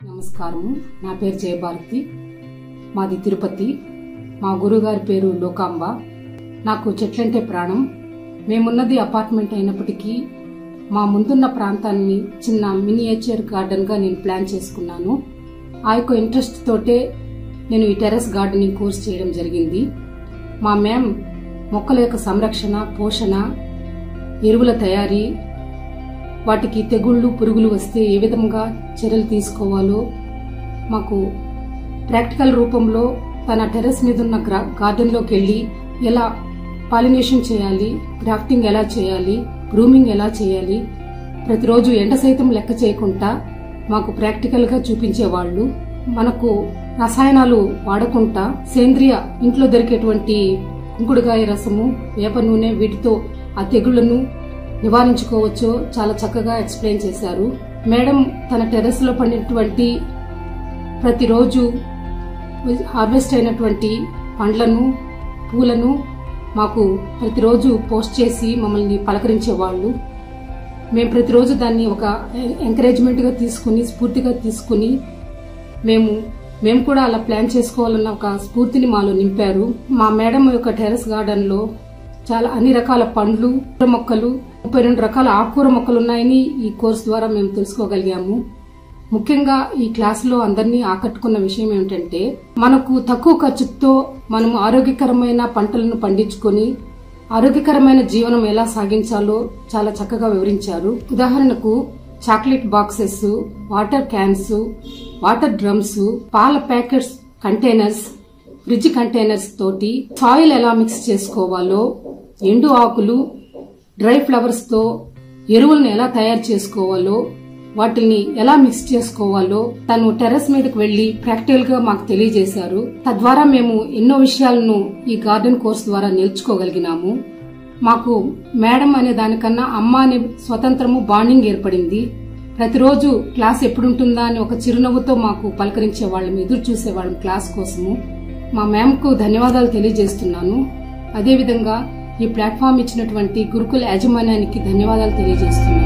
నమస్కారము నా పేరు జయభారతి మాది తిరుపతి మా గురుగారి పేరు లోకాంబ నాకు చెట్లంటే ప్రాణం మేమున్నది అపార్ట్మెంట్ అయినప్పటికీ మా ముందున్న ప్రాంతాన్ని చిన్న మినియేచర్ గార్డెన్గా నేను ప్లాన్ చేసుకున్నాను ఆ యొక్క ఇంట్రెస్ట్ తోటే నేను ఈ టెర్రస్ గార్డెనింగ్ కోర్స్ చేయడం జరిగింది మా మ్యామ్ మొక్కల యొక్క సంరక్షణ పోషణ ఎరువుల తయారీ వాటికి తెగుళ్ళు పురుగులు వస్తే ఏ విధంగా చర్యలు తీసుకోవాలో మాకు ప్రాక్టికల్ రూపంలో తన టెర్రస్ మీద ఉన్న గ్రా- గార్డెన్లోకి వెళ్ళి ఎలా పాలినేషన్ చేయాలి గ్రాఫ్టింగ్ ఎలా చేయాలి గ్రూమింగ్ ఎలా చేయాలి ప్రతిరోజు ఎండ సైతం లెక్క చేయకుండా మాకు ప్రాక్టికల్ గా చూపించేవాళ్ళు మనకు రసాయనాలు వాడకుండా సేంద్రియ ఇంట్లో దొరికేటువంటి కుంకుడుగాయ రసము వేప నూనె వీటితో ఆ తెగుళ్లను నివారించుకోవచ్చో చాలా చక్కగా ఎక్స్ప్లెయిన్ చేశారు మేడం తన టెర్రస్ లో పండినటువంటి ప్రతిరోజు హార్వెస్ట్ అయినటువంటి పండ్లను పూలను మాకు ప్రతిరోజు పోస్ట్ చేసి మమ్మల్ని పలకరించేవాళ్ళు మేము ప్రతిరోజు దాన్ని ఒక ఎంకరేజ్మెంట్ గా తీసుకుని స్ఫూర్తిగా తీసుకుని మేము మేము కూడా అలా ప్లాన్ చేసుకోవాలన్న ఒక స్ఫూర్తిని మాలో నింపారు మా మేడం యొక్క టెర్రస్ గార్డెన్ లో చాలా అన్ని రకాల పండ్లు కూర మొక్కలు ముప్పై రెండు రకాల ఆకుకూర మొక్కలు ఉన్నాయని ఈ కోర్స్ ద్వారా మేము తెలుసుకోగలిగాము ముఖ్యంగా ఈ క్లాస్ లో అందరినీ ఆకట్టుకున్న విషయం ఏమిటంటే మనకు తక్కువ ఖర్చుతో మనము ఆరోగ్యకరమైన పంటలను పండించుకొని ఆరోగ్యకరమైన జీవనం ఎలా సాగించాలో చాలా చక్కగా వివరించారు ఉదాహరణకు chocolate boxes water cans water drums పాల ప్యాకెట్స్ కంటైనర్స్ ఫ్రిడ్జ్ కంటైనర్స్ తోటి సాయిల్ ఎలా మిక్స్ చేసుకోవాలో ఎండు ఆకులు డ్రై ఫ్లవర్స్ తో ఎరువులను ఎలా తయారు చేసుకోవాలో వాటిని ఎలా మిక్స్ చేసుకోవాలో తను టెర్రస్ మీదకి వెళ్లి ప్రాక్టికల్ గా మాకు తెలియజేశారు తద్వారా మేము ఎన్నో విషయాలను ఈ గార్డెన్ కోర్స్ ద్వారా నేర్చుకోగలిగినాము మాకు మేడం అనే దానికన్నా అమ్మ అనే స్వతంత్రము బాండింగ్ ఏర్పడింది ప్రతిరోజు క్లాస్ ఎప్పుడుంటుందా అని ఒక చిరునవ్వుతో మాకు పలకరించే వాళ్ళం ఎదురు చూసేవాళ్ళం క్లాస్ కోసము మా మ్యామ్కు ధన్యవాదాలు తెలియజేస్తున్నాను అదేవిధంగా ఈ ప్లాట్ఫామ్ ఇచ్చినటువంటి గురుకుల యాజమాన్యానికి ధన్యవాదాలు తెలియజేస్తున్నాను